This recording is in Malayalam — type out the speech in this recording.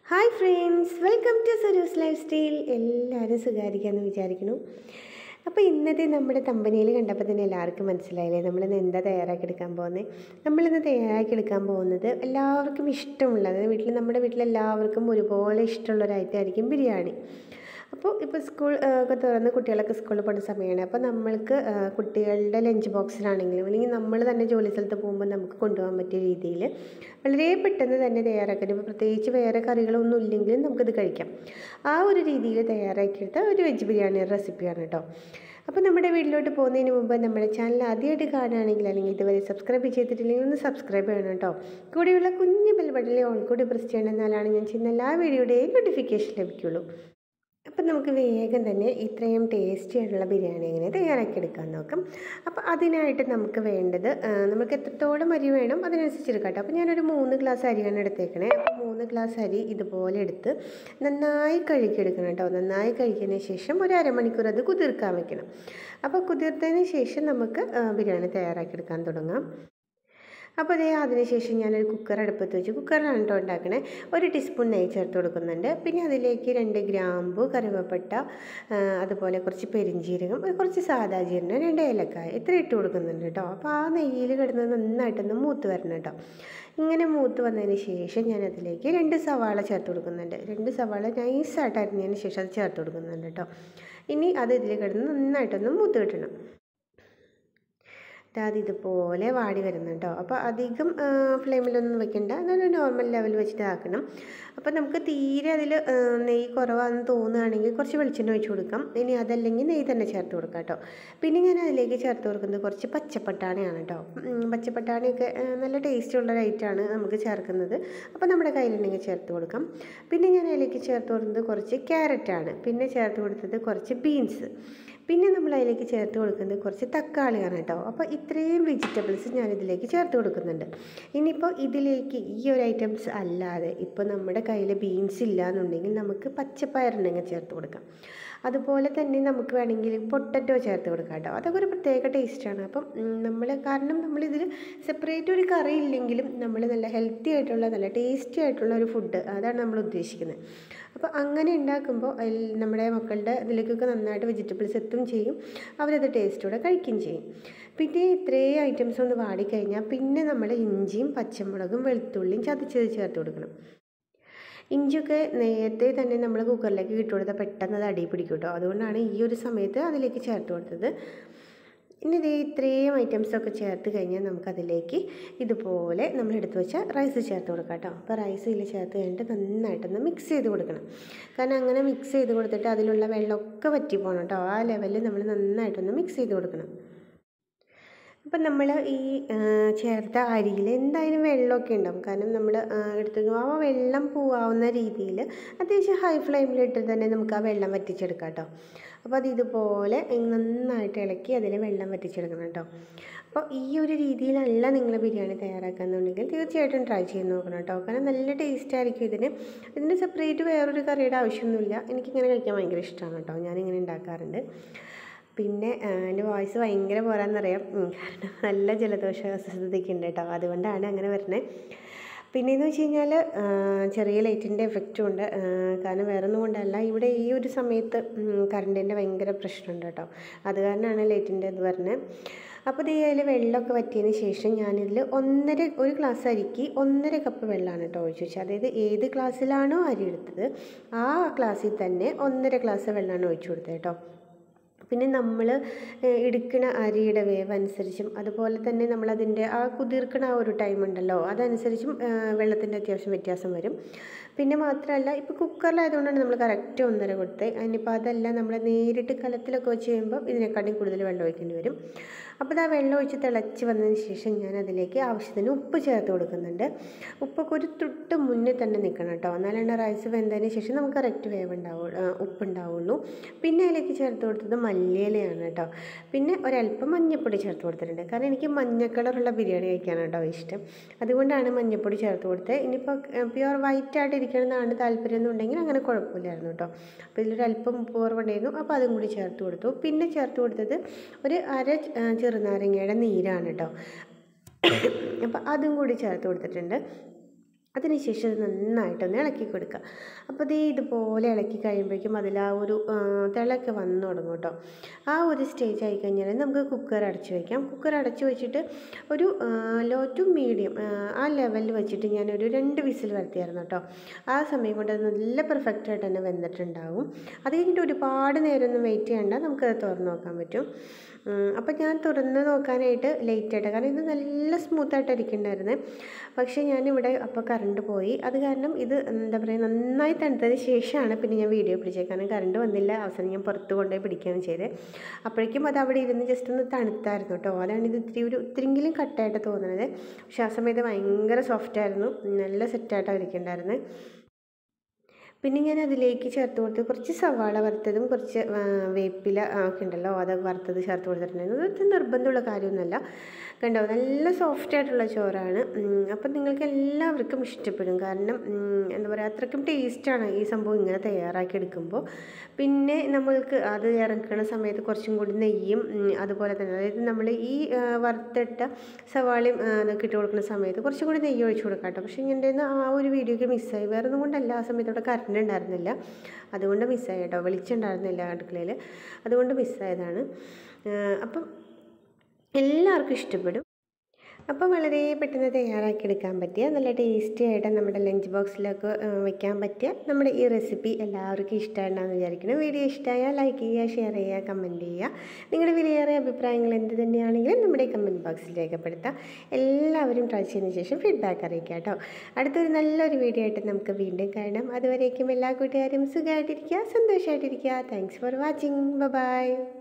ഹായ് ഫ്രണ്ട്സ് വെൽക്കം ടു സരൂസ് ലൈഫ് സ്റ്റൈൽ എല്ലാവരും സുഖമായിരിക്കാമെന്ന് വിചാരിക്കുന്നു അപ്പോൾ ഇന്നത്തെ നമ്മുടെ കമ്പനിയിൽ കണ്ടപ്പോൾ തന്നെ എല്ലാവർക്കും മനസ്സിലായില്ലേ നമ്മളിന്ന് എന്താ തയ്യാറാക്കി എടുക്കാൻ പോകുന്നത് നമ്മളിന്ന് തയ്യാറാക്കി എടുക്കാൻ പോകുന്നത് എല്ലാവർക്കും ഇഷ്ടമുള്ളത് വീട്ടിൽ നമ്മുടെ വീട്ടിൽ എല്ലാവർക്കും ഒരുപോലെ ഇഷ്ടമുള്ള ഒരു ഐറ്റമായിരിക്കും ബിരിയാണി അപ്പോൾ ഇപ്പോൾ സ്കൂൾ ആ, ഒക്കെ തുറന്ന് കുട്ടികളൊക്കെ സ്കൂളിൽ പോകുന്ന സമയമാണ് അപ്പോൾ നമ്മൾക്ക് ആ, കുട്ടികളുടെ ലഞ്ച് ബോക്സിലാണെങ്കിലും അല്ലെങ്കിൽ നമ്മൾ തന്നെ ജോലി സ്ഥലത്ത് പോകുമ്പോൾ നമുക്ക് കൊണ്ടുപോകാൻ പറ്റിയ രീതിയിൽ വളരെ പെട്ടെന്ന് തന്നെ തയ്യാറാക്കാൻ ഇപ്പോൾ പ്രത്യേകിച്ച് വേറെ കറികളൊന്നും ഇല്ലെങ്കിലും നമുക്കിത് കഴിക്കാം ആ ഒരു രീതിയിൽ തയ്യാറാക്കിയെടുത്ത ഒരു വെജ് ബിരിയാണി റെസിപ്പിയാണ് കേട്ടോ അപ്പോൾ നമ്മുടെ വീട്ടിലോട്ട് പോകുന്നതിന് മുമ്പ് നമ്മുടെ ചാനൽ ആദ്യമായിട്ട് കാണുകയാണെങ്കിൽ അല്ലെങ്കിൽ ഇതുവരെ സബ്സ്ക്രൈബ് ചെയ്തിട്ടില്ലെങ്കിൽ ഒന്ന് സബ്സ്ക്രൈബ് ചെയ്യണം കേട്ടോ കൂടെയുള്ള കുഞ്ഞു ബെൽ ബട്ടണിൽ ഓൺ കൂടി പ്രസ് ചെയ്യണം എന്നാലാണ് ഞാൻ ചെയ്യുന്ന എല്ലാ വീഡിയോയുടെയും നോട്ടിഫിക്കേഷൻ ലഭിക്കുള്ളൂ അപ്പം നമുക്ക് വേഗം തന്നെ ഇത്രയും ടേസ്റ്റി ആയിട്ടുള്ള ബിരിയാണി എങ്ങനെ തയ്യാറാക്കി എടുക്കാൻ നോക്കാം അപ്പോൾ അതിനായിട്ട് നമുക്ക് വേണ്ടത് ആ, നമുക്ക് എത്രത്തോളം അരി വേണം അതിനനുസരിച്ച് എടുക്കാം കേട്ടോ അപ്പോൾ ഞാനൊരു മൂന്ന് ഗ്ലാസ് അരിയാണ് എടുത്തേക്കണേ അപ്പോൾ മൂന്ന് ഗ്ലാസ് അരി ഇതുപോലെ എടുത്ത് നന്നായി കഴുകിയെടുക്കണം കേട്ടോ നന്നായി കഴുകിയതിന് ശേഷം ഒരു അരമണിക്കൂർ അത് കുതിർക്കാൻ വെക്കണം അപ്പോൾ കുതിർത്തതിന് ശേഷം നമുക്ക് ആ, ബിരിയാണി തയ്യാറാക്കി എടുക്കാൻ തുടങ്ങാം അപ്പോൾ അതേ അതിനുശേഷം ഞാനൊരു കുക്കർ അടുപ്പത്ത് വെച്ച് കുക്കറിലാണ് കേട്ടോ ഉണ്ടാക്കണേ ഒരു ടീസ്പൂൺ നെയ്യ് ചേർത്ത് കൊടുക്കുന്നുണ്ട് പിന്നെ അതിലേക്ക് രണ്ട് ഗ്രാമ്പു കറിവേപ്പട്ട ആ, അതുപോലെ കുറച്ച് പെരിഞ്ജീരകം ഒരു കുറച്ച് സാദാ ജീരകം രണ്ട് ഏലക്കായ ഇത്ര ഇട്ട് കൊടുക്കുന്നുണ്ട് കേട്ടോ അപ്പോൾ ആ നെയ്യിൽ കിടന്ന് നന്നായിട്ടൊന്ന് മൂത്ത് വരണം കേട്ടോ ഇങ്ങനെ മൂത്ത് വന്നതിന് ശേഷം ഞാൻ അതിലേക്ക് രണ്ട് സവാള ചേർത്ത് കൊടുക്കുന്നുണ്ട് രണ്ട് സവാള നൈസായിട്ട് അരിഞ്ഞതിന് ശേഷം അത് ചേർത്ത് കൊടുക്കുന്നുണ്ട് കേട്ടോ ഇനി അത് ഇതിൽ കിടന്ന് നന്നായിട്ടൊന്ന് മൂത്ത് കിട്ടണം അത് ഇതുപോലെ വാടി വരുന്നു കേട്ടോ അപ്പോൾ അധികം ഫ്ലെയിമിലൊന്നും വെക്കണ്ട അതൊരു നോർമൽ ലെവൽ വെച്ചിട്ട് ആക്കണം അപ്പോൾ നമുക്ക് തീരെ അതിൽ നെയ്യ് കുറവാണെന്ന് തോന്നുകയാണെങ്കിൽ കുറച്ച് വെളിച്ചെണ്ണ ഒഴിച്ച് കൊടുക്കാം ഇനി അതല്ലെങ്കിൽ നെയ്യ് തന്നെ ചേർത്ത് കൊടുക്കാം കേട്ടോ പിന്നെ ഞാൻ അതിലേക്ക് ചേർത്ത് കൊടുക്കുന്നത് കുറച്ച് പച്ചപ്പട്ടാണിയാണ് കേട്ടോ ഉം, പച്ചപ്പട്ടാണിയൊക്കെ ആ, നല്ല ടേസ്റ്റുള്ള ഒരു ഐറ്റമാണ് നമുക്ക് ചേർക്കുന്നത് അപ്പോൾ നമ്മുടെ കയ്യിലുണ്ടെങ്കിൽ ചേർത്ത് കൊടുക്കാം പിന്നെ ഞാൻ അതിലേക്ക് ചേർത്ത് കൊടുക്കുന്നത് കുറച്ച് ക്യാരറ്റാണ് പിന്നെ ചേർത്ത് കൊടുത്തത് കുറച്ച് ബീൻസ് പിന്നെ നമ്മൾ അതിലേക്ക് ചേർത്ത് കൊടുക്കുന്നത് കുറച്ച് തക്കാളിയാണ് കേട്ടോ അപ്പോൾ ഇത്രയും വെജിറ്റബിൾസ് ഞാൻ ഇതിലേക്ക് ചേർത്ത് കൊടുക്കുന്നുണ്ട് ഇനിയിപ്പോൾ ഇതിലേക്ക് ഈ ഒരു ഐറ്റംസ് അല്ലാതെ ഇപ്പോൾ നമ്മുടെ കയ്യിൽ ബീൻസ് ഇല്ല എന്നുണ്ടെങ്കിൽ നമുക്ക് പച്ചപ്പയറുണ്ടെങ്കിൽ ചേർത്ത് കൊടുക്കാം അതുപോലെ തന്നെ നമുക്ക് വേണമെങ്കിൽ പൊട്ടറ്റോ ചേർത്ത് കൊടുക്കാം കേട്ടോ അതൊക്കെ ഒരു പ്രത്യേക ടേസ്റ്റാണ് അപ്പം നമ്മൾ കാരണം നമ്മളിതിൽ സെപ്പറേറ്റ് ഒരു കറി ഇല്ലെങ്കിലും നമ്മൾ നല്ല ഹെൽത്തി ആയിട്ടുള്ള നല്ല ടേസ്റ്റി ആയിട്ടുള്ള ഒരു ഫുഡ് അതാണ് നമ്മൾ ഉദ്ദേശിക്കുന്നത് അപ്പോൾ അങ്ങനെ ഉണ്ടാക്കുമ്പോൾ അതിൽ നമ്മുടെ മക്കളുടെ ഇതിലേക്കൊക്കെ നന്നായിട്ട് വെജിറ്റബിൾസ് എത്തും ചെയ്യും അവരത് ടേസ്റ്റോടെ കഴിക്കുകയും ചെയ്യും പിന്നെ ഇത്രയും ഐറ്റംസ് ഒന്ന് വാടിക്കഴിഞ്ഞാൽ പിന്നെ നമ്മൾ ഇഞ്ചിയും പച്ചമുളകും വെളുത്തുള്ളിയും ചതച്ചത് ചേർത്ത് കൊടുക്കണം ഇഞ്ചിയൊക്കെ നേരത്തെ തന്നെ നമ്മൾ കുക്കറിലേക്ക് ഇട്ട് കൊടുത്താൽ പെട്ടെന്ന് അത് അടി പിടിക്കും കേട്ടോ അതുകൊണ്ടാണ് ഈ ഒരു സമയത്ത് അതിലേക്ക് ചേർത്ത് കൊടുത്തത് ഇനി ഇതേ ഇത്രയും ഐറ്റംസൊക്കെ ചേർത്ത് കഴിഞ്ഞാൽ നമുക്കതിലേക്ക് ഇതുപോലെ നമ്മൾ എടുത്തു വെച്ച റൈസ് ചേർത്ത് കൊടുക്കാം കേട്ടോ അപ്പോൾ റൈസ് ഇതിൽ ചേർത്ത് കഴിഞ്ഞിട്ട് നന്നായിട്ടൊന്ന് മിക്സ് ചെയ്ത് കൊടുക്കണം കാരണം അങ്ങനെ മിക്സ് ചെയ്ത് കൊടുത്തിട്ട് അതിലുള്ള വെള്ളമൊക്കെ വറ്റി പോകണം കേട്ടോ ആ ലെവലിൽ നമ്മൾ നന്നായിട്ടൊന്ന് മിക്സ് ചെയ്ത് കൊടുക്കണം അപ്പം നമ്മൾ ഈ ആ, ചേർത്ത അരിയിൽ എന്തായാലും വെള്ളമൊക്കെ ഉണ്ടാവും കാരണം നമ്മൾ എടുത്തു ആ വെള്ളം പോവാവുന്ന രീതിയിൽ അത്യാവശ്യം ഹൈ ഫ്ലെയിമിലിട്ട് തന്നെ നമുക്ക് ആ വെള്ളം വറ്റിച്ചെടുക്കാം കേട്ടോ അപ്പോൾ അത് ഇതുപോലെ നന്നായിട്ട് ഇളക്കി അതിൽ വെള്ളം വറ്റിച്ചെടുക്കണം കേട്ടോ അപ്പോൾ ഈ ഒരു രീതിയിലല്ല നിങ്ങൾ ബിരിയാണി തയ്യാറാക്കാന്നുണ്ടെങ്കിൽ തീർച്ചയായിട്ടും ട്രൈ ചെയ്ത് നോക്കണം കേട്ടോ കാരണം നല്ല ടേസ്റ്റ് ആയിരിക്കും ഇതിന് ഇതിന് സെപ്പറേറ്റ് വേറൊരു കറിയുടെ ആവശ്യമൊന്നുമില്ല എനിക്കിങ്ങനെ കഴിക്കാൻ ഭയങ്കര ഇഷ്ടമാണ് കേട്ടോ ഞാനിങ്ങനെ ഉണ്ടാക്കാറുണ്ട് പിന്നെ ആ, എൻ്റെ വോയിസ് ഭയങ്കര പോരാന്നറിയാം ഉം, കാരണം നല്ല ജലദോഷ അസ്വസ്ഥതയൊക്കെ ഉണ്ട് കേട്ടോ അതുകൊണ്ടാണ് അങ്ങനെ വരുന്നത് പിന്നെയെന്ന് വെച്ച് കഴിഞ്ഞാൽ ചെറിയ ലൈറ്റിൻ്റെ എഫക്റ്റും ഉണ്ട് ആ, കാരണം വേറെ ഒന്നും കൊണ്ടല്ല ഇവിടെ ഈ ഒരു സമയത്ത് കറണ്ടിൻ്റെ ഭയങ്കര പ്രശ്നമുണ്ട് കേട്ടോ അത് കാരണമാണ് ലൈറ്റിൻ്റെ ഇത് പറഞ്ഞത് അപ്പോൾ ഇത് അതിൽ വെള്ളമൊക്കെ വറ്റിയതിന് ശേഷം ഞാനിതിൽ ഒന്നര ഒരു ഗ്ലാസ് അരിക്ക് ഒന്നര കപ്പ് വെള്ളമാണ് കേട്ടോ ഒഴിച്ച് വെച്ചത് അതായത് ഏത് ഗ്ലാസ്സിലാണോ അരി എടുത്തത് ആ ഗ്ലാസ്സിൽ തന്നെ ഒന്നര ഗ്ലാസ് വെള്ളമാണ് ഒഴിച്ചു കൊടുത്തത് കേട്ടോ പിന്നെ നമ്മൾ എടുക്കുന്ന അരിയുടെ വേവ് അനുസരിച്ചും അതുപോലെ തന്നെ നമ്മളതിൻ്റെ ആ കുതിർക്കണ ആ ഒരു ടൈം ഉണ്ടല്ലോ അതനുസരിച്ചും വെള്ളത്തിൻ്റെ അത്യാവശ്യം വ്യത്യാസം വരും പിന്നെ മാത്രമല്ല ഇപ്പോൾ കുക്കറിലായതുകൊണ്ടാണ് നമ്മൾ കറക്റ്റ് ഒന്നര കൊടുത്തത് അതിനിപ്പോൾ അതല്ല നമ്മൾ നേരിട്ട് കലത്തിലൊക്കെ വെച്ച് കഴിയുമ്പോൾ ഇതിനെക്കാട്ടിയും കൂടുതൽ വെള്ളം ഒഴിക്കേണ്ടി വരും അപ്പോൾ ഇത് ആ വെള്ളം ഒഴിച്ച് തിളച്ച് വന്നതിന് ശേഷം ഞാൻ അതിലേക്ക് ആവശ്യത്തിന് ഉപ്പ് ചേർത്ത് കൊടുക്കുന്നുണ്ട് ഉപ്പൊക്കെ ഒരു തൊട്ട് മുന്നേ തന്നെ നിൽക്കണം കേട്ടോ എന്നാലാണ് റൈസ് വെന്തതിന് ശേഷം നമുക്ക് കറക്റ്റ് വേവ് ഉണ്ടാവുള്ളൂ ഉപ്പ് ഉണ്ടാവുള്ളൂ പിന്നെ അതിലേക്ക് ചേർത്ത് കൊടുത്തത് മല്ലിയിലയാണ് കേട്ടോ പിന്നെ ഒരല്പം മഞ്ഞൾപ്പൊടി ചേർത്ത് കൊടുത്തിട്ടുണ്ട് കാരണം എനിക്ക് മഞ്ഞ കളറുള്ള ബിരിയാണി കഴിക്കാനാണ് കേട്ടോ ഇഷ്ടം അതുകൊണ്ടാണ് മഞ്ഞൾപ്പൊടി ചേർത്ത് കൊടുത്തത് ഇനിയിപ്പോൾ പ്യുവർ വൈറ്റ് ആയിട്ട് ഇരിക്കണമെന്നാണ് താല്പര്യം എന്നുണ്ടെങ്കിൽ അങ്ങനെ കുഴപ്പമില്ലായിരുന്നു കേട്ടോ അപ്പോൾ ഇതിലൊരു അല്പം ഉപ്പ് കുറവുണ്ടായിരുന്നു അപ്പോൾ അതും കൂടി ചേർത്ത് കൊടുത്തു പിന്നെ ചേർത്ത് കൊടുത്തത് ഒരു അര ആ, ചെറുനാരങ്ങയുടെ നീരാണ് കേട്ടോ അപ്പോൾ അതും കൂടി ചേർത്ത് കൊടുത്തിട്ടുണ്ട് അതിനുശേഷം ഇത് നന്നായിട്ടൊന്ന് ഇളക്കി കൊടുക്കുക അപ്പോൾ ഇത് ഇതുപോലെ ഇളക്കി കഴിയുമ്പോഴേക്കും അതിൽ ആ ഒരു ആ, തിളയൊക്കെ വന്നു തുടങ്ങും കേട്ടോ ആ ഒരു സ്റ്റേജ് ആയി കഴിഞ്ഞാൽ നമുക്ക് കുക്കർ അടച്ച് വയ്ക്കാം കുക്കർ അടച്ച് വെച്ചിട്ട് ഒരു ലോ ടു മീഡിയം ആ ലെവലിൽ വെച്ചിട്ട് ഞാനൊരു രണ്ട് വിസിൽ വരുത്തിയായിരുന്നു കേട്ടോ ആ സമയം കൊണ്ട് അത് നല്ല പെർഫെക്റ്റ് ആയിട്ട് തന്നെ വെന്തിട്ടുണ്ടാവും അത് കഴിഞ്ഞിട്ട് ഒരുപാട് നേരമൊന്നും വെയിറ്റ് ചെയ്യണ്ട നമുക്കത് തുറന്ന് നോക്കാൻ പറ്റും അപ്പം ഞാൻ തുറന്ന് നോക്കാനായിട്ട് ലേറ്റ് ആയിട്ട് കാരണം ഇത് നല്ല സ്മൂത്തായിട്ട് ഇരിക്കുന്നുണ്ടായിരുന്നു പക്ഷേ ഞാനിവിടെ അപ്പോൾ കറണ്ട് പോയി അത് കാരണം ഇത് എന്താ പറയുക നന്നായി തണുത്തതിന് ശേഷമാണ് പിന്നെ ഞാൻ വീഡിയോ പിടിച്ചത് കാരണം കറണ്ട് വന്നില്ല അവസാനം ഞാൻ പുറത്ത് കൊണ്ടുപോയി പിടിക്കുകയാണ് ചെയ്തത് അപ്പോഴേക്കും അത് അവിടെ ഇരുന്ന് ജസ്റ്റ് ഒന്ന് തണുത്തായിരുന്നു കേട്ടോ അതാണ് ഇത് ഇത്തിരി ഒരു ഇത്തിരിങ്കിലും കട്ടായിട്ട് തോന്നുന്നത് പക്ഷേ ആ സമയത്ത് ഭയങ്കര സോഫ്റ്റ് ആയിരുന്നു നല്ല സെറ്റായിട്ടാണ് ഇരിക്കുന്നുണ്ടായിരുന്നത് പിന്നെ ഞാൻ അതിലേക്ക് ചേർത്ത് കൊടുത്ത് കുറച്ച് സവാള വറുത്തതും കുറച്ച് ആ, വേപ്പില ആ, ഒക്കെ ഉണ്ടല്ലോ അത് വറുത്തത് ചേർത്ത് കൊടുത്തിട്ടുണ്ടായിരുന്നു അത് നിർബന്ധമുള്ള കാര്യമൊന്നുമല്ല കണ്ടോ നല്ല സോഫ്റ്റ് ആയിട്ടുള്ള ചോറാണ് ഉം, അപ്പം നിങ്ങൾക്ക് എല്ലാവർക്കും ഇഷ്ടപ്പെടും കാരണം ഉം, എന്താ പറയുക അത്രയ്ക്കും ടേസ്റ്റാണ് ഈ സംഭവം ഇങ്ങനെ തയ്യാറാക്കി എടുക്കുമ്പോൾ പിന്നെ നമ്മൾക്ക് അത് ഇറക്കുന്ന സമയത്ത് കുറച്ചും കൂടി നെയ്യും ഉം, അതുപോലെ തന്നെ അതായത് നമ്മൾ ഈ ആ, വറുത്തിട്ട സവാളയും ആ, അതൊക്കെ ഇട്ട് കൊടുക്കുന്ന സമയത്ത് കുറച്ചും കൂടി നെയ്യ് ഒഴിച്ച് കൊടുക്കാം കേട്ടോ പക്ഷേ എൻ്റെ കയ്യിൽ നിന്ന് ആ ഒരു വീഡിയോക്ക് മിസ്സായി വേറെ ഒന്നും കൊണ്ടല്ല ആ സമയത്ത് അവിടെ കറണ്ട് ഉണ്ടായിരുന്നില്ല അതുകൊണ്ട് മിസ്സായി കേട്ടോ വെളിച്ചം ഉണ്ടായിരുന്നില്ല അടുക്കളയിൽ അതുകൊണ്ട് മിസ്സായതാണ് ആ, അപ്പം എല്ലാവർക്കും ഇഷ്ടപ്പെടും അപ്പോൾ വളരെ പെട്ടെന്ന് തയ്യാറാക്കി എടുക്കാൻ പറ്റിയ നല്ല ടേസ്റ്റി ആയിട്ട് നമ്മുടെ ലഞ്ച് ബോക്സിലൊക്കെ ആ, വെക്കാൻ പറ്റിയ നമ്മുടെ ഈ റെസിപ്പി എല്ലാവർക്കും ഇഷ്ടമായിട്ടാണെന്ന് വിചാരിക്കുന്നു വീഡിയോ ഇഷ്ടമായാൽ ലൈക്ക് ചെയ്യുക ഷെയർ ചെയ്യുക കമൻറ്റ് ചെയ്യുക നിങ്ങളുടെ വിലയേറിയ അഭിപ്രായങ്ങൾ എന്ത് തന്നെയാണെങ്കിലും നമ്മുടെ കമൻറ്റ് ബോക്സിൽ രേഖപ്പെടുത്താം എല്ലാവരും ട്രൈ ചെയ്തതിന് ശേഷം ഫീഡ്ബാക്ക് അറിയിക്കുക കേട്ടോ അടുത്തൊരു നല്ലൊരു വീഡിയോ ആയിട്ട് നമുക്ക് വീണ്ടും കാണാം അതുവരേക്കും എല്ലാ കൂട്ടുകാരും സുഖമായിട്ടിരിക്കുക സന്തോഷമായിട്ടിരിക്കുക താങ്ക്സ് ഫോർ വാച്ചിങ് ബൈ